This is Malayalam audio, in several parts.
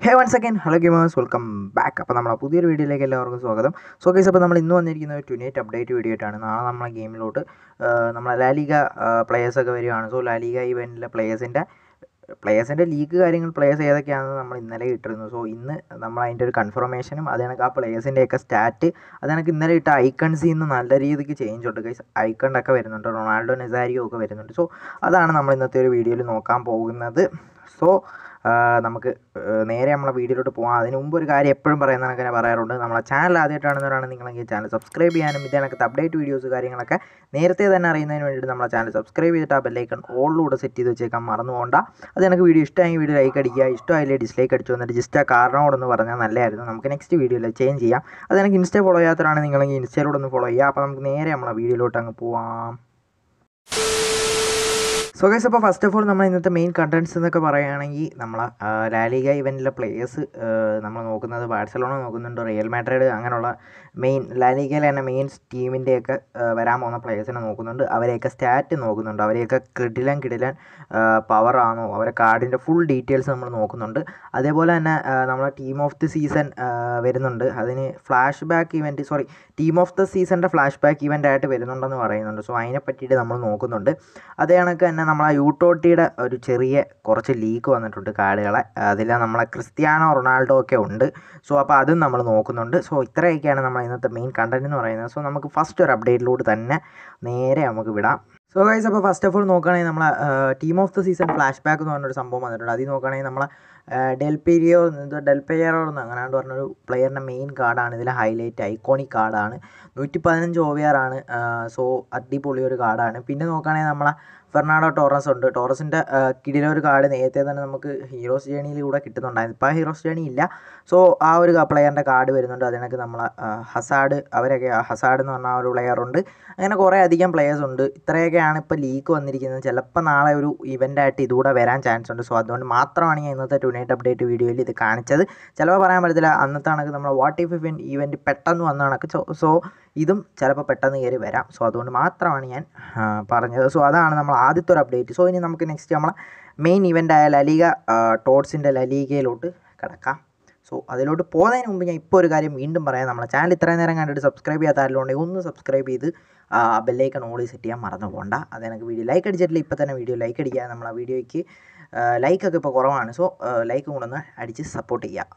ഹേ one second hello gamers welcome back അപ്പോൾ നമ്മളെ പുതിയൊരു വീഡിയോയിലേക്ക് എല്ലാവർക്കും സ്വാഗതം സോ ഗൈസ് അപ്പോൾ നമ്മൾ ഇന്ന് വന്നിരിക്കുന്ന ഒരു ട്വൻറ്റി അപ്ഡേറ്റ് വീഡിയോ ആയിട്ടാണ് നാളെ നമ്മളെ ഗെയിമിലോട്ട് നമ്മളെ ലാലിക പ്ലേയേഴ്സൊക്കെ വരികയാണ് സോ ലാലിക ഇവൻറ്റിലെ പ്ലേയേഴ്സിൻ്റെ പ്ലേയേഴ്സിൻ്റെ ലീഗ് കാര്യങ്ങൾ പ്ലേയേഴ്സ് ഏതൊക്കെയാണെന്ന് നമ്മൾ ഇന്നലെ ഇട്ടിരുന്നു സോ ഇന്ന് നമ്മൾ അതിൻ്റെ ഒരു കൺഫർമേഷനും അത് കണക്ക് ആ പ്ലേയേഴ്സിൻ്റെയൊക്കെ സ്റ്റാറ്റ് അത് കണക്ക് ഇന്നലെ ഇട്ട ഐക്കൺസിൽ നിന്ന് നല്ല രീതിക്ക് ചേഞ്ച് ഉണ്ട് ഗൈസ് ഐക്കണ്ടൊക്കെ വരുന്നുണ്ട് റൊണാൾഡോ നെസാരിയോ ഒക്കെ വരുന്നുണ്ട് സോ അതാണ് നമ്മൾ ഇന്നത്തെ ഒരു വീഡിയോയിൽ നോക്കാൻ പോകുന്നത് സോ നമുക്ക് നേരെ നമ്മളെ വീഡിയോയിലോട്ട് പോകാം അതിന് മുമ്പ് ഒരു കാര്യം എപ്പോഴും പറയുന്ന കണക്കെ പറയാറുണ്ട് നമ്മളെ ചാനൽ ആദ്യമായിട്ടാണെന്നവരാണ് നിങ്ങളെങ്കിൽ ചാനൽ സബ്സ്ക്രൈബ് ചെയ്യാനും ഇതിനകത്ത് അപ്ഡേറ്റ് വീഡിയോസ് കാര്യങ്ങളൊക്കെ നേരത്തെ തന്നെ അറിയുന്നതിന് വേണ്ടിയിട്ട് നമ്മളെ ചാനൽ സബ്സ്ക്രൈബ് ചെയ്തിട്ട് ആ ബെല്ലൈക്കൺ ഓളിലൂടെ സെറ്റ് ചെയ്ത് വെച്ചേക്കാൻ മറന്നു പോകണ്ട അത് എനിക്ക് വീഡിയോ ഇഷ്ടമായി വീഡിയോ ലൈക്ക് അടിക്കുക ഇഷ്ടമായില്ലേ ഡിസ്ലൈക്ക് അടിച്ചു വന്നിട്ട് ജസ്റ്റ് ആ കാരണോടൊന്ന് പറഞ്ഞാൽ നല്ലതായിരുന്നു നമുക്ക് നെക്സ്റ്റ് വീഡിയോയിൽ ചേഞ്ച് ചെയ്യാം അത് എനിക്ക് ഇൻസ്റ്റ ഫോളോ ചെയ്യാത്തവരാണ് നിങ്ങളെങ്കിൽ ഇൻസ്റ്റയിലൂടെ ഒന്ന് ഫോളോ ചെയ്യുക അപ്പോൾ നമുക്ക് നേരെ നമ്മളെ വീഡിയോയിലോട്ട് അങ്ങ് പോവാം സോ ഗൈസ് അപ്പോൾ ഫസ്റ്റ് ഓഫ് ഓൾ നമ്മൾ ഇന്നത്തെ മെയിൻ കണ്ടൻസ് എന്നൊക്കെ പറയുകയാണെങ്കിൽ നമ്മൾ ലാലിക ഇവൻറ്റിലെ പ്ലേയേഴ്സ് നമ്മൾ നോക്കുന്നത് ബാഴ്സലോണ നോക്കുന്നുണ്ട് റിയൽ മാഡ്രിഡ് അങ്ങനെയുള്ള മെയിൻ ലാലിഗയിലെ തന്നെ മെയിൻ ടീമിൻ്റെയൊക്കെ വരാൻ പോകുന്ന പ്ലേയേഴ്സിനെ നോക്കുന്നുണ്ട് അവരെയൊക്കെ സ്റ്റാറ്റ് നോക്കുന്നുണ്ട് അവരെയൊക്കെ കിടിലൻ കിടിലൻ പവർ ആണോ അവരെ കാർഡിൻ്റെ ഫുൾ ഡീറ്റെയിൽസ് നമ്മൾ നോക്കുന്നുണ്ട് അതേപോലെ തന്നെ നമ്മളെ ടീം ഓഫ് ദി സീസൺ വരുന്നുണ്ട് അതിന് flash back event sorry team of the സീസണിൻ്റെ ഫ്ലാഷ് ബാക്ക് ഇവൻ്റ് ആയിട്ട് വരുന്നുണ്ടെന്ന് പറയുന്നുണ്ട് സോ അതിനെ പറ്റിയിട്ട് നമ്മൾ നോക്കുന്നുണ്ട് അതേ കണക്ക് തന്നെ നമ്മളെ യൂട്ടോട്ടിയുടെ ഒരു ചെറിയ കുറച്ച് ലീക്ക് വന്നിട്ടുണ്ട് കാർഡുകളെ അതിൽ നമ്മളെ ക്രിസ്ത്യാനോ റൊണാൾഡോ ഒക്കെ ഉണ്ട് സോ അപ്പോൾ അതും നമ്മൾ നോക്കുന്നുണ്ട് സോ ഇത്രയൊക്കെയാണ് നമ്മൾ ഇന്നത്തെ മെയിൻ കണ്ടൻറ്റ് എന്ന് പറയുന്നത് സോ നമുക്ക് ഫസ്റ്റ് ഒരു അപ്ഡേറ്റിലൂടെ തന്നെ നേരെ നമുക്ക് വിടാം സോ ഗൈസ് അപ്പോൾ ഫസ്റ്റ് ഓഫ് ഓൾ നോക്കുകയാണെങ്കിൽ നമ്മളെ team of the season flash back എന്ന് പറഞ്ഞൊരു സംഭവം വന്നിട്ടുണ്ട് അതിൽ നോക്കുകയാണെങ്കിൽ നമ്മളെ ഡെൽപീരിയോ എന്തോ ഡെൽപെയറോ എന്ന് അങ്ങനെയാണ്ട് പറഞ്ഞൊരു പ്ലെയറിൻ്റെ മെയിൻ കാർഡാണ് ഇതിലെ ഹൈലൈറ്റ് ഐക്കോണിക് കാർഡാണ് നൂറ്റി പതിനഞ്ച് ഒ വി ആർ ആണ് സോ അടിപൊളി ഒരു കാർഡാണ് പിന്നെ നോക്കുകയാണെങ്കിൽ നമ്മളെ ഫെർണാഡോ ടോറസ് ഉണ്ട് ടോറസിൻ്റെ കിടിലൊരു ഒരു കാർഡ് നേരത്തെ തന്നെ നമുക്ക് ഹീറോസ് ജേണിയിലൂടെ കിട്ടുന്നുണ്ടായിരുന്നു ഇപ്പോൾ ഹീറോസ് ജേണി ഇല്ല സോ ആ ഒരു പ്ലെയറിൻ്റെ കാർഡ് വരുന്നുണ്ട് അതിനൊക്കെ നമ്മളെ ഹസാഡ് അവരൊക്കെ ഹസാഡ് എന്ന് പറഞ്ഞ ആ ഒരു പ്ലെയർ ഉണ്ട് അങ്ങനെ കുറേ അധികം പ്ലെയേഴ്സ് ഉണ്ട് ഇത്രയൊക്കെയാണ് ഇപ്പോൾ ലീക്ക് വന്നിരിക്കുന്നത് ചിലപ്പോൾ നാളെ ഒരു ഇവൻ്റായിട്ട് ഇതുകൂടെ വരാൻ ചാൻസ് ഉണ്ട് സോ അതുകൊണ്ട് മാത്രമാണ് ഞാൻ ഇന്നത്തെ ടു നൈറ്റ് അപ്ഡേറ്റ് വീഡിയോയിൽ ഇത് കാണിച്ചത് ചിലപ്പോൾ പറയാൻ പറ്റത്തില്ല അന്നത്തെ കണക്ക് നമ്മൾ വാട്ട് ഇഫ് ഇവൻ ഈവൻറ്റ് പെട്ടെന്ന് വന്ന കണക്ക് സോ ഇതും ചിലപ്പോൾ പെട്ടെന്ന് കയറി വരാം സോ അതുകൊണ്ട് മാത്രമാണ് ഞാൻ പറഞ്ഞത് സോ അതാണ് നമ്മൾ ആദ്യത്തെ ഒരു അപ്ഡേറ്റ് സോ ഇനി നമുക്ക് നെക്സ്റ്റ് നമ്മളെ മെയിൻ ഇവൻ്റായ ലലീഗ ടോട്ട്സിൻ്റെ ലലീഗയിലോട്ട് കിടക്കാം സോ അതിലോട്ട് പോകുന്നതിന് മുമ്പ് ഞാൻ ഇപ്പോൾ ഒരു കാര്യം വീണ്ടും പറയാം നമ്മളെ ചാനൽ ഇത്രയും നേരം കണ്ടിട്ട് സബ്സ്ക്രൈബ് ചെയ്യാത്ത ആരെങ്കിലും ഒന്ന് സബ്സ്ക്രൈബ് ചെയ്ത് ബെല്ലൈക്കൺ ഓളി സെറ്റ് ചെയ്യാൻ മറന്നു പോകണ്ട അത് എനിക്ക് വീഡിയോ ലൈക്ക് അടിച്ചിട്ടില്ല ഇപ്പോൾ തന്നെ വീഡിയോ ലൈക്ക് അടിക്കുക നമ്മൾ ആ വീഡിയോയ്ക്ക് ലൈക്കൊക്കെ ഇപ്പോൾ കുറവാണ് സോ ലൈക്ക് കൊണ്ടൊന്ന് അടിച്ച് സപ്പോർട്ട് ചെയ്യുക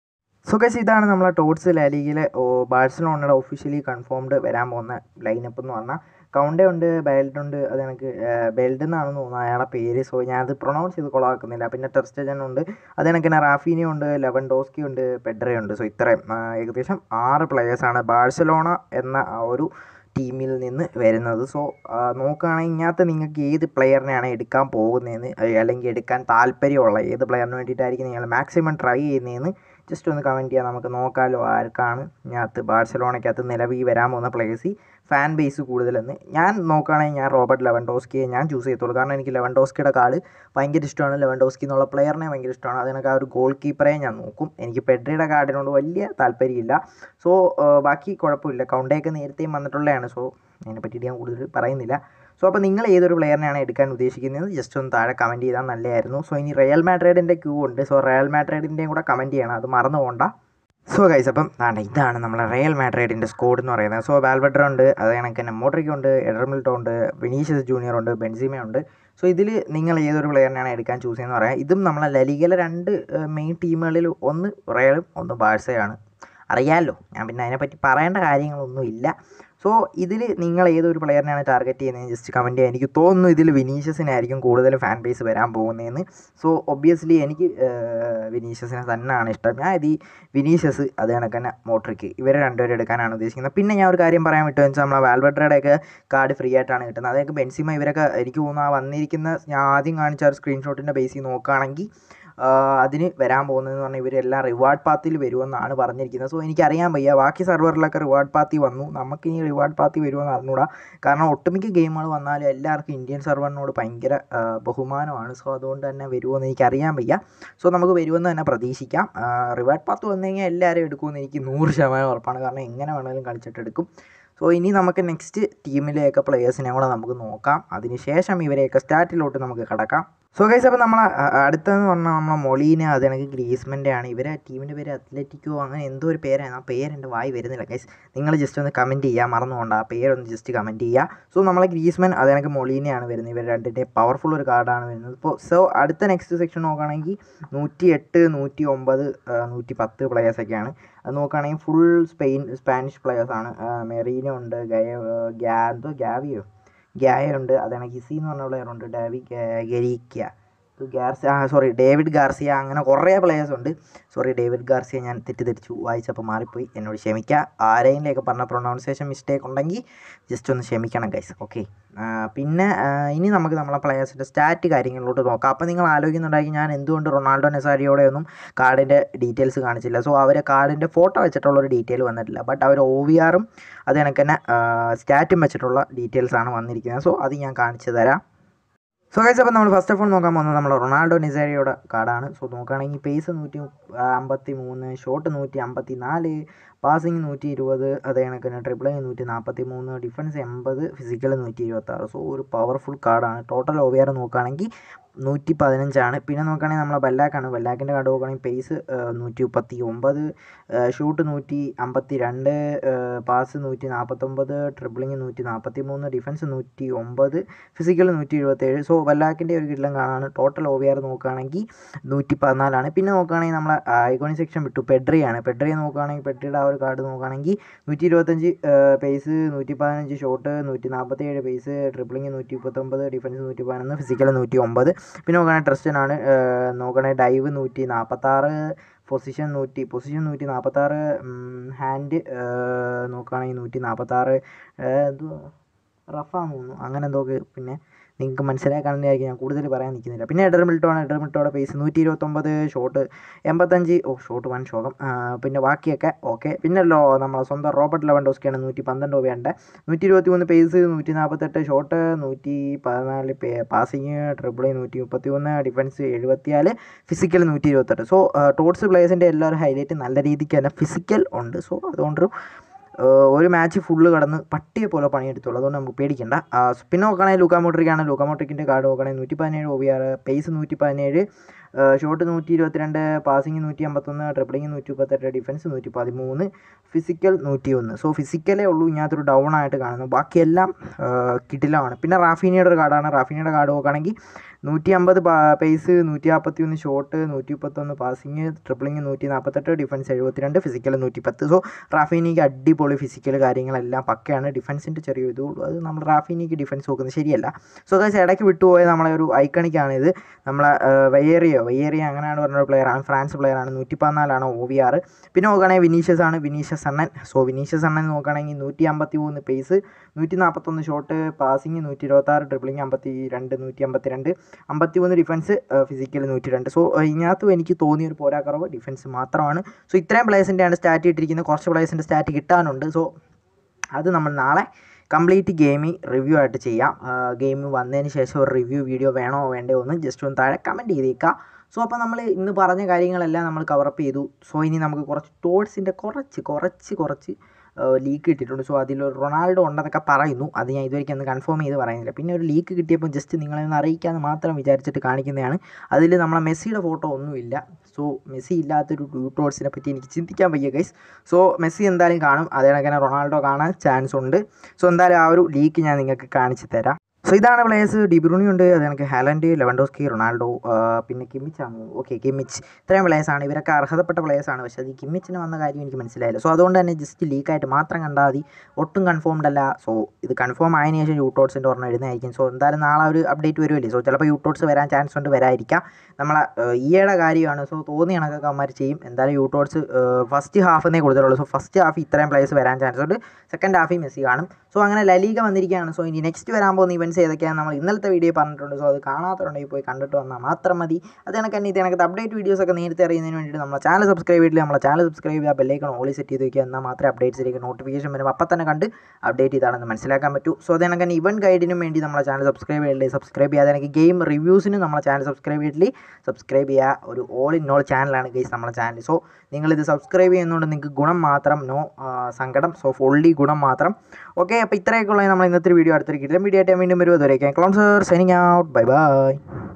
സോ ഗൈസ് ഇതാണ് നമ്മളെ ടോട്ട്സ് ലാലിഗിലെ ബാഴ്സലോണയുടെ ഒഫീഷ്യലി കൺഫേംഡ് വരാൻ പോകുന്ന ലൈനപ്പ് എന്ന് പറഞ്ഞാൽ കൗണ്ടേ ഉണ്ട് ബെൽറ്റ് ഉണ്ട് അത് എനിക്ക് ബെൽറ്റ് എന്നാണെന്ന് തോന്നുന്നു അയാളെ പേര് സോ ഞാനത് പ്രൊണൗൺസ് ചെയ്ത് കൊളാക്കുന്നില്ല പിന്നെ ടെർസ്റ്റജൻ ഉണ്ട് അത് എനിക്ക് തന്നെ റാഫീനി ഉണ്ട് ലെവൻ ഡോസ്കി ഉണ്ട് പെഡ്ര ഉണ്ട് സോ ഇത്രയും ഏകദേശം ആറ് പ്ലെയേഴ്സാണ് ബാഴ്സലോണ എന്ന ആ ഒരു ടീമിൽ നിന്ന് വരുന്നത് സോ നോക്കുകയാണെങ്കിൽ ഇതിനകത്ത് നിങ്ങൾക്ക് ഏത് പ്ലെയറിനെയാണ് എടുക്കാൻ പോകുന്നതെന്ന് അല്ലെങ്കിൽ എടുക്കാൻ താല്പര്യമുള്ള ഏത് പ്ലെയറിന് വേണ്ടിയിട്ടായിരിക്കും നിങ്ങൾ മാക്സിമം ട്രൈ ചെയ്യുന്നതെന്ന് ജസ്റ്റ് ഒന്ന് കമൻറ്റ് ചെയ്യാം നമുക്ക് നോക്കാമല്ലോ ആർക്കാണ് ഇതിനകത്ത് ബാഴ്സലോണയ്ക്കകത്ത് നിലവിൽ വരാൻ പോകുന്ന പ്ലേയേഴ്സ് ഫാൻ ബേസ് കൂടുതലെന്ന് ഞാൻ നോക്കുകയാണെങ്കിൽ ഞാൻ റോബർട്ട് ലെവൻഡോസ്കിയെ ഞാൻ ചൂസ് ചെയ്യത്തുള്ളൂ കാരണം എനിക്ക് ലെവൻഡോസ്കിയുടെ കാർഡ് ഭയങ്കര ഇഷ്ടമാണ് ലെവൻഡോസ്കി എന്നുള്ള പ്ലെയറിനെ ഭയങ്കര ഇഷ്ടമാണ് അതിനൊക്കെ ആ ഒരു ഗോൾ കീപ്പറെ ഞാൻ നോക്കും എനിക്ക് പെഡ്രിയുടെ കാർഡിനോട് വലിയ താല്പര്യമില്ല സോ ബാക്കി കുഴപ്പമില്ല കൗണ്ടയൊക്കെ നേരത്തെയും വന്നിട്ടുള്ളതാണ് സോ അതിനെ പറ്റിയിട്ട് ഞാൻ കൂടുതൽ പറയുന്നില്ല സോ അപ്പോൾ നിങ്ങൾ ഏതൊരു പ്ലെയറിനെയാണ് എടുക്കാൻ ഉദ്ദേശിക്കുന്നത് ജസ്റ്റ് ഒന്ന് താഴെ കമൻറ്റ് ചെയ്താൽ നല്ലതായിരുന്നു സോ ഇനി റയൽ മാഡ്രിഡിൻ്റെ ക്യൂ ഉണ്ട് സോ റയൽ മാഡ്രിഡിൻ്റെയും കൂടെ കമൻറ്റ് ചെയ്യണം അത് മറന്നു പോകണ്ട സോ ഗൈസ് അപ്പം വേണ്ട ഇതാണ് നമ്മളെ റയൽ മാഡ്രിഡിൻ്റെ സ്കോഡ് എന്ന് പറയുന്നത് സോ വാൽബഡർ ഉണ്ട് അത് കണക്ക് തന്നെ മോഡ്രിക് ഉണ്ട് എഡർമിൽട്ടോ ഉണ്ട് വിനീഷ്യസ് ജൂനിയർ ഉണ്ട് ബെൻസിമ ഉണ്ട് സോ ഇതിൽ നിങ്ങൾ ഏതൊരു പ്ലെയറിനെയാണ് എടുക്കാൻ ചൂസ് ചെയ്യുന്നത് പറയാം ഇതും നമ്മളെ ലലിഗയിലെ രണ്ട് മെയിൻ ടീമുകളിൽ ഒന്ന് റയലും ഒന്ന് ബാഴ്സയാണ് അറിയാമല്ലോ ഞാൻ പിന്നെ അതിനെപ്പറ്റി പറയേണ്ട കാര്യങ്ങളൊന്നും ഇല്ല സോ ഇതിൽ നിങ്ങൾ ഏതൊരു പ്ലെയറിനെയാണ് ടാർഗറ്റ് ചെയ്യുന്നത് ജസ്റ്റ് കമൻറ്റ് ചെയ്യുക എനിക്ക് തോന്നുന്നു ഇതിൽ വിനീഷ്യസിനായിരിക്കും കൂടുതൽ ഫാൻ ബേസ് വരാൻ പോകുന്നതെന്ന് സോ ഒബ്വിയസ്ലി എനിക്ക് വിനീഷ്യസിനെ തന്നെയാണ് ഇഷ്ടം ഞാൻ ഇത് ഈ വിനീഷ്യസ് അത് കണക്ക് തന്നെ മോട്രിക്ക് ഇവരെ രണ്ടുപേരും എടുക്കാനാണ് ഉദ്ദേശിക്കുന്നത് പിന്നെ ഞാൻ ഒരു കാര്യം പറയാൻ വിട്ടു വെച്ചാൽ നമ്മളെ വാൽബഡ്രയുടെയൊക്കെ കാർഡ് ഫ്രീ ആയിട്ടാണ് കിട്ടുന്നത് അതൊക്കെ ബെൻസിമ ഇവരൊക്കെ എനിക്ക് തോന്നുന്നു ആ വന്നിരിക്കുന്ന ഞാൻ ആദ്യം കാണിച്ച ഒരു സ്ക്രീൻഷോട്ടിൻ്റെ ബേസിൽ നോക്കുകയാണെങ്കിൽ അതിന് വരാൻ പോകുന്നതെന്ന് പറഞ്ഞാൽ ഇവരെല്ലാം റിവാർഡ് പാത്തിൽ വരുമെന്നാണ് പറഞ്ഞിരിക്കുന്നത് സോ എനിക്കറിയാൻ വയ്യ ബാക്കി സെർവറിലൊക്കെ റിവാർഡ് പാത്തി വന്നു നമുക്ക് ഇനി റിവാർഡ് പാത്തി വരുമെന്ന് അറിഞ്ഞൂടാ കാരണം ഒട്ടുമിക്ക ഗെയിമുകൾ വന്നാലും എല്ലാവർക്കും ഇന്ത്യൻ സെർവറിനോട് ഭയങ്കര ബഹുമാനമാണ് സോ അതുകൊണ്ട് തന്നെ വരുമെന്ന് എനിക്കറിയാൻ വയ്യ സോ നമുക്ക് വരുമെന്ന് തന്നെ പ്രതീക്ഷിക്കാം റിവാർഡ് പാത്ത് വന്നു കഴിഞ്ഞാൽ എല്ലാവരും എടുക്കുമെന്ന് എനിക്ക് നൂറ് ശതമാനം ഉറപ്പാണ് കാരണം എങ്ങനെ വേണമെങ്കിലും കളിച്ചിട്ട് എടുക്കും സോ ഇനി നമുക്ക് നെക്സ്റ്റ് ടീമിലെയൊക്കെ പ്ലെയേഴ്സിനെ കൂടെ നമുക്ക് നോക്കാം അതിനുശേഷം ഇവരെയൊക്കെ സ്റ്റാറ്റിലോട്ട് നമുക്ക് കിടക്കാം സോ ഗൈസ് അപ്പോൾ നമ്മൾ അടുത്തതെന്ന് പറഞ്ഞാൽ നമ്മളെ മൊളീന അത് എനിക്ക് ഗ്രീസ്മൻ്റെ ആണ് ഇവരെ ടീമിൻ്റെ പേര് അത്ലറ്റിക്കോ അങ്ങനെ എന്തോ ഒരു പേരാണ് ആ പേര് എൻ്റെ വായി വരുന്നില്ല ഗൈസ് നിങ്ങൾ ജസ്റ്റ് ഒന്ന് കമൻറ്റ് ചെയ്യുക മറന്നുകൊണ്ട് ആ പേരൊന്ന് ജസ്റ്റ് കമൻറ്റ് ചെയ്യുക സോ നമ്മളെ ഗ്രീസ്മൻ അത് എനിക്ക് മൊളീനയാണ് വരുന്നത് ഇവർ രണ്ടിൻ്റെ പവർഫുൾ ഒരു കാർഡാണ് വരുന്നത് ഇപ്പോൾ സോ അടുത്ത നെക്സ്റ്റ് സെക്ഷൻ നോക്കുകയാണെങ്കിൽ നൂറ്റി എട്ട് നൂറ്റി ഒമ്പത് നൂറ്റി പത്ത് പ്ലെയേഴ്സൊക്കെയാണ് അത് നോക്കുകയാണെങ്കിൽ ഫുൾ സ്പെയിൻ സ്പാനിഷ് പ്ലെയേഴ്സാണ് മെറീനോ ഉണ്ട് ഗയ ഗ്യാ എന്തോ ഗ്യാവിയോ ഗ്യായ ഉണ്ട് അതാണ് ഗിസി എന്ന് പറഞ്ഞ പ്ലെയർ ഉണ്ട് ഡാവി ഗരീക്ക ഗാർസിയ ആ സോറി ഡേവിഡ് ഗാർസിയ അങ്ങനെ കുറേ പ്ലെയേഴ്സ് ഉണ്ട് സോറി ഡേവിഡ് ഗാർസിയ ഞാൻ തെറ്റിദ്ധരിച്ചു വായിച്ചപ്പോൾ മാറിപ്പോയി എന്നോട് ക്ഷമിക്കുക ആരെങ്കിലൊക്കെ പറഞ്ഞ പ്രൊണൗൺസിയേഷൻ മിസ്റ്റേക്ക് ഉണ്ടെങ്കിൽ ജസ്റ്റ് ഒന്ന് ക്ഷമിക്കണം ഗൈസ് ഓക്കെ പിന്നെ ആ, ഇനി നമുക്ക് നമ്മളെ പ്ലെയേഴ്സിൻ്റെ സ്റ്റാറ്റ് കാര്യങ്ങളിലോട്ട് നോക്കാം അപ്പോൾ നിങ്ങൾ ആലോചിക്കുന്നുണ്ടായിരിക്കും ഞാൻ എന്തുകൊണ്ട് റൊണാൾഡോ നെസാരിയോടെ ഒന്നും കാർഡിൻ്റെ ഡീറ്റെയിൽസ് കാണിച്ചില്ല സോ അവർ കാർഡിൻ്റെ ഫോട്ടോ വെച്ചിട്ടുള്ളൊരു ഡീറ്റെയിൽ വന്നിട്ടില്ല ബട്ട് അവർ ഒ വി ആറും അത് കണക്ക് തന്നെ സ്റ്റാറ്റും വെച്ചിട്ടുള്ള ഡീറ്റെയിൽസ് ആണ് വന്നിരിക്കുന്നത് സോ അത് ഞാൻ കാണിച്ചു തരാം സോ ഗൈസ് അപ്പോൾ നമ്മൾ ഫസ്റ്റ് ഓഫ് ഓൾ നോക്കാൻ പോകുന്നത് നമ്മൾ റൊണാൾഡോ നിസാരിയുടെ കാർഡാണ് സോ നോക്കുകയാണെങ്കിൽ പേസ് നൂറ്റി അമ്പത്തി മൂന്ന് ഷോട്ട് നൂറ്റി അമ്പത്തി നാല് പാസിങ് നൂറ്റി ഇരുപത് അതേ കണക്ക് തന്നെ ട്രിപ്പിളിങ് നൂറ്റി നാൽപ്പത്തി മൂന്ന് ഡിഫൻസ് എൺപത് ഫിസിക്കൽ നൂറ്റി ഇരുപത്താറ് സോ ഒരു പവർഫുൾ കാർഡാണ് ടോട്ടൽ ഒ വി ആർ നോക്കുകയാണെങ്കിൽ നൂറ്റി പതിനഞ്ചാണ് പിന്നെ നോക്കുകയാണെങ്കിൽ നമ്മളെ ബല്ലാക്കാണ് ബല്ലാക്കിൻ്റെ കാർഡ് നോക്കുകയാണെങ്കിൽ പേസ് നൂറ്റി മുപ്പത്തി ഒമ്പത് ഷൂട്ട് നൂറ്റി അമ്പത്തി രണ്ട് പാസ് നൂറ്റി നാൽപ്പത്തൊമ്പത് ട്രിപ്പിളിങ് നൂറ്റി നാൽപ്പത്തി മൂന്ന് ഡിഫൻസ് നൂറ്റി ഒമ്പത് ഫിസിക്കൽ നൂറ്റി എഴുപത്തേഴ് സോ ബല്ലാക്കിൻ്റെ ഒരു കിടിലം കാണാണ് ടോട്ടൽ ഒ വി ആർ നോക്കുകയാണെങ്കിൽ നൂറ്റി പതിനാലാണ് പിന്നെ നോക്കുകയാണെങ്കിൽ നമ്മളെ ഐക്കോണിക് സെക്ഷൻ വിട്ടു പെഡ്രിയാണ് പെഡ്രി നോക്കുകയാണെങ്കിൽ പെഡ്രിയുടെ ആ ഒരു കാർഡ് നോക്കുകയാണെങ്കിൽ നൂറ്റി ഇരുപത്തഞ്ച് പേസ് നൂറ്റി പതിനഞ്ച് ഷോട്ട് നൂറ്റി നാൽപ്പത്തി ഏഴ് പേസ് ട്രിപ്പിളിങ് നൂറ്റി മുപ്പത്തൊമ്പത് ഡിഫൻസ് നൂറ്റി പതിനൊന്ന് ഫിസിക്കൽ നൂറ്റി ഒമ്പത് പിന്നെ നോക്കുകയാണെങ്കിൽ ട്രസ്റ്റനാണ് നോക്കുകയാണെങ്കിൽ ഡൈവ് നൂറ്റി നാൽപ്പത്താറ് പൊസിഷൻ നൂറ്റി പൊസിഷൻ നൂറ്റി നാൽപ്പത്താറ് ഹാൻഡ് നോക്കുകയാണെങ്കിൽ നൂറ്റി നാൽപ്പത്താറ് എന്തുവാ റഫാന്ന് തോന്നുന്നു അങ്ങനെ എന്തോ ഒക്കെ പിന്നെ നിങ്ങൾക്ക് മനസ്സിലാക്കാണെന്നായിരിക്കും ഞാൻ കൂടുതൽ പറയാൻ നിൽക്കുന്നില്ല പിന്നെ എഡർ മിൽട്ടോണ് എഡർ മിൽട്ടോയുടെ പേസ് നൂറ്റി ഇരുപത്തൊമ്പത് ഷോട്ട് എൺപത്തഞ്ച് ഓ ഷോട്ട് വൺ ശോകം ആ, പിന്നെ ബാക്കിയൊക്കെ ഓക്കെ പിന്നെ ലോ നമ്മളെ സ്വന്തം റോബർട്ട് ലെവൻഡോസ്കിയാണ് നൂറ്റി പന്ത്രണ്ട് രൂപയുണ്ട് നൂറ്റി ഇരുപത്തി മൂന്ന് പേസ് നൂറ്റി നാൽപ്പത്തെട്ട് ഷോട്ട് നൂറ്റി പതിനാല് പേ പാസിങ് ട്രിപ്പിൾ നൂറ്റി മുപ്പത്തി ഒന്ന് ഡിഫൻസ് എഴുപത്തിനാല് ഫിസിക്കൽ നൂറ്റി ഇരുപത്തെട്ട് സോ ടോട്സ് പ്ലേയേഴ്സിൻ്റെ എല്ലാവരും ഹൈലൈറ്റ് നല്ല രീതിക്ക് തന്നെ ഫിസിക്കൽ ഉണ്ട് സോ അതുകൊണ്ടൊരു ഏഹ് ഒരു മാച്ച് ഫുള്ള് കടന്ന് പട്ടിയെ പോലെ പണിയെടുത്തോളൂ അതുകൊണ്ട് നമുക്ക് പേടിക്കണ്ട ആ, പിന്നെ നോക്കുകയാണെങ്കിൽ ലൂക്കാ മോട്രിക്കാണ് ലൂക്കാ മോട്രിക്കിൻ്റെ കാർഡ് നോക്കുകയാണെങ്കിൽ നൂറ്റി പതിനേഴ് ഒ വി ആർ പേസ് നൂറ്റി പതിനേഴ് ഷോട്ട് നൂറ്റി ഇരുപത്തിരണ്ട് പാസിങ് നൂറ്റി അമ്പത്തൊന്ന് ട്രിപ്പിളിങ് നൂറ്റി മുപ്പത്തെട്ട് ഡിഫൻസ് നൂറ്റി പതിമൂന്ന് ഫിസിക്കൽ നൂറ്റി ഒന്ന് സോ ഫിസിക്കലേ ഉള്ളൂ ഇതിനകത്തൊരു ഡൗൺ ആയിട്ട് കാണുന്നു ബാക്കിയെല്ലാം കിടിലമാണ് പിന്നെ റാഫീനിയുടെ ഒരു കാർഡാണ് റാഫീനിയുടെ കാർഡ് നോക്കുകയാണെങ്കിൽ നൂറ്റി അമ്പത് പേസ് നൂറ്റി നാൽപ്പത്തി ഒന്ന് ഷോട്ട് നൂറ്റി മുപ്പത്തൊന്ന് പാസിങ് ട്രിപ്പിളിങ് നൂറ്റി നാൽപ്പത്തെട്ട് ഡിഫൻസ് എഴുപത്തിരണ്ട് ഫിസിക്കൽ നൂറ്റി പത്ത് സോ റാഫീനിക്ക് അടിപൊളി ഫിസിക്കൽ കാര്യങ്ങളെല്ലാം പക്കയാണ് ഡിഫൻസിൻ്റെ ചെറിയ ഇതേ ഉള്ളൂ അത് നമ്മൾ റാഫീനിക്ക് ഡിഫൻസ് നോക്കുന്നത് ശരിയല്ല സോ ഗൈസ് ഇടയ്ക്ക് വിട്ടുപോയ നമ്മളെ ഒരു ഐക്കണിക്കാണ് ഇത് നമ്മളെ വയ്യേറിയോ വയ്യേറിയ അങ്ങനെയാണ് പറഞ്ഞ പ്ലെയറാണ് ഫ്രാൻസ് പ്ലെയറാണ് നൂറ്റി പതിനാലാണ് ഒ വി ആർ പിന്നെ നോക്കുകയാണെങ്കിൽ വിനീഷ്യസ് ആണ് വിനീഷ്യസ് അണ്ണൻ സോ വിനീഷ്യസ് അണ്ണൻ നോക്കുകയാണെങ്കിൽ നൂറ്റി അമ്പത്തി മൂന്ന് പേസ് നൂറ്റി നാൽപ്പത്തൊന്ന് ഷോട്ട് പാസിങ് നൂറ്റി ഇരുപത്താറ് ട്രിപ്പിളിങ് അമ്പത്തി രണ്ട് നൂറ്റി അമ്പത്തി രണ്ട് അമ്പത്തി മൂന്ന് ഡിഫൻസ് ഫിസിക്കൽ നൂറ്റി രണ്ട് സോ ഇതിനകത്തും എനിക്ക് തോന്നിയ ഒരു പോരാക്കറവ് ഡിഫൻസ് മാത്രമാണ് സോ ഇത്രയും പ്ലേയേഴ്സിൻ്റെയാണ് സ്റ്റാറ്റ് ഇട്ടിരിക്കുന്നത് കുറച്ച് പ്ലേയേഴ്സിൻ്റെ സ്റ്റാറ്റ് കിട്ടാനുണ്ട് സോ അത് നമ്മൾ നാളെ കംപ്ലീറ്റ് ഗെയിമിൽ റിവ്യൂ ആയിട്ട് ചെയ്യാം ഗെയിം വന്നതിന് ശേഷം ഒരു റിവ്യൂ വീഡിയോ വേണോ വേണ്ടയോ എന്ന് ജസ്റ്റ് ഒന്ന് താഴെ കമൻറ്റ് ചെയ്തേക്കുക സോ അപ്പോൾ നമ്മൾ ഇന്ന് പറഞ്ഞ കാര്യങ്ങളെല്ലാം നമ്മൾ കവറപ്പ് ചെയ്തു സോ ഇനി നമുക്ക് കുറച്ച് ടോട്ട്സിൻ്റെ കുറച്ച് കുറച്ച് കുറച്ച് ലീക്ക് കിട്ടിയിട്ടുണ്ട് സോ അതിൽ ഒരു റൊണാൾഡോ ഉണ്ടെന്നൊക്കെ പറയുന്നു അത് ഞാൻ ഇതുവരെയ്ക്ക് ഒന്ന് കൺഫേം ചെയ്ത് പറയുന്നില്ല പിന്നെ ഒരു ലീക്ക് കിട്ടിയപ്പോൾ ജസ്റ്റ് നിങ്ങളെ ഒന്ന് അറിയിക്കാമെന്ന് മാത്രം വിചാരിച്ചിട്ട് കാണിക്കുന്നതാണ് അതിൽ നമ്മളെ മെസ്സിയുടെ ഫോട്ടോ ഒന്നുമില്ല സോ മെസ്സി ഇല്ലാത്തൊരു ടൂ ടോട്ട്സിനെ പറ്റി എനിക്ക് ചിന്തിക്കാൻ വയ്യ ഗൈസ് സോ മെസ്സി എന്തായാലും കാണും അതേ കണക്ക് റൊണാൾഡോ കാണാൻ ചാൻസ് ഉണ്ട് സോ എന്തായാലും ആ ഒരു ലീക്ക് ഞാൻ നിങ്ങൾക്ക് കാണിച്ചു തരാം സോ ഇതാണ് പ്ലേയേഴ്സ് ഡിബ്രൂണി ഉണ്ട് അത് കണക്ക് ഹാലൻഡ് ലെവൻഡോസ്കി റൊണാൾഡോ ആ, പിന്നെ കിമ്മിച്ചാണ് ഓക്കെ കിമ്മിച്ച് ഇത്രയും പ്ലേയേഴ്സാണ് ഇവരൊക്കെ അർഹതപ്പെട്ട പ്ലേയേഴ്സാണ് പക്ഷേ അത് ഈ കിമ്മിച്ചിന് വന്ന കാര്യം എനിക്ക് മനസ്സിലായില്ല സോ അതുകൊണ്ട് തന്നെ ജസ്റ്റ് ലീക്കായിട്ട് മാത്രം കണ്ടാൽ മതി ഒട്ടും കൺഫേംഡ് അല്ല സോ ഇത് കൺഫേം ആയതിനു ശേഷം യൂട്ടോട്സിൻ്റെ ഒരെണ്ണം ഇടുന്നതായിരിക്കും സോ എന്തായാലും നാളെ ഒരു അപ്ഡേറ്റ് വരുമല്ലേ സോ ചിലപ്പോൾ യൂട്ടോട്സ് വരാൻ ചാൻസ് ഉണ്ട് വരാതിരിക്കാം നമ്മളെ ഈയുടെ കാര്യമാണ് സോ തോന്നിയ കണക്കൊക്കെ അവന്മാർ ചെയ്യും എന്തായാലും യൂട്ടോട്സ് ഫസ്റ്റ് ഹാഫിന്നേ കൊടുത്തിട്ടുള്ളൂ സോ ഫസ്റ്റ് ഹാഫ് ഇത്രയും പ്ലേയേഴ്സ് വരാൻ ചാൻസ് ഉണ്ട് സെക്കൻഡ് ഹാഫിൽ മെസ്സി കാണും സോ അങ്ങനെ ലലീഗ വന്നിരിക്കുകയാണ് സോ ഇനി നെക്സ്റ്റ് വരാൻ പോകുന്ന ഇവൻറ്റ്സ് ഏതൊക്കെയാണ് നമ്മൾ ഇന്നലത്തെ വീഡിയോ പറഞ്ഞിട്ടുണ്ട് സോ അത് കാണാത്തതുണ്ടെങ്കിൽ പോയി കണ്ടിട്ട് വന്നാൽ മാത്രം മതി അത് കണക്ക് തന്നെ ഇത് കണക്കത്തെ അപ്ഡേറ്റ് വീഡിയോസ് ഒക്കെ നേരത്തെ അറിയുന്നതിന് വേണ്ടിയിട്ട് നമ്മളെ ചാനൽ സബ്സ്ക്രൈബ് ചെയ്തിട്ട് നമ്മളെ ചാനൽ സബ്സ്ക്രൈബ് ചെയ്യുക ബെല്ലൈക്കൺ ഓളി സെറ്റ് ചെയ്ത് വയ്ക്കുക എന്നാൽ മാത്രമേ അപ്ഡേറ്റ്സിലേക്ക് നോട്ടിഫിക്കേഷൻ വരുമ്പോൾ അപ്പം തന്നെ കണ്ട് അപ്ഡേറ്റ് ചെയ്താണെന്ന് മനസ്സിലാക്കാൻ പറ്റൂ സോ അത് കണക്ക് തന്നെ ഇവൻ ഗൈഡിനും വേണ്ടി നമ്മളെ ചാനൽ സബ്സ്ക്രൈബ് ചെയ്തില്ലേ സബ്സ്ക്രൈബ് ചെയ്യാതെ എനിക്ക് ഗെയിം റിവ്യൂസിന് നമ്മളെ ചാനൽ സബ്സ്ക്രൈബ് ചെയ്തില്ലേ സബ്സ്ക്രൈബ് ചെയ്യുക ഒരു ഓൾ ഇൻ ഓൾ ചാനലാണ് ഗെയ്സ് നമ്മളെ ചാനൽ സോ നിങ്ങളിത് സബ്സ്ക്രൈബ് ചെയ്യുന്നതുകൊണ്ട് നിങ്ങൾക്ക് ഗുണം മാത്രം നോ സങ്കടം സോ ഫുള്ളി ഗുണം മാത്രം ഓക്കെ അപ്പോൾ ഇത്രയൊക്കെ ഉള്ളത് നമ്മൾ ഇന്നത്തെ വീഡിയോ അടുത്തൊരു കിട്ടും വീഡിയോ ആയിട്ട് ഞാൻ വീണ്ടും വരും അതുവരെയൊക്കെ clone sir signing out bye by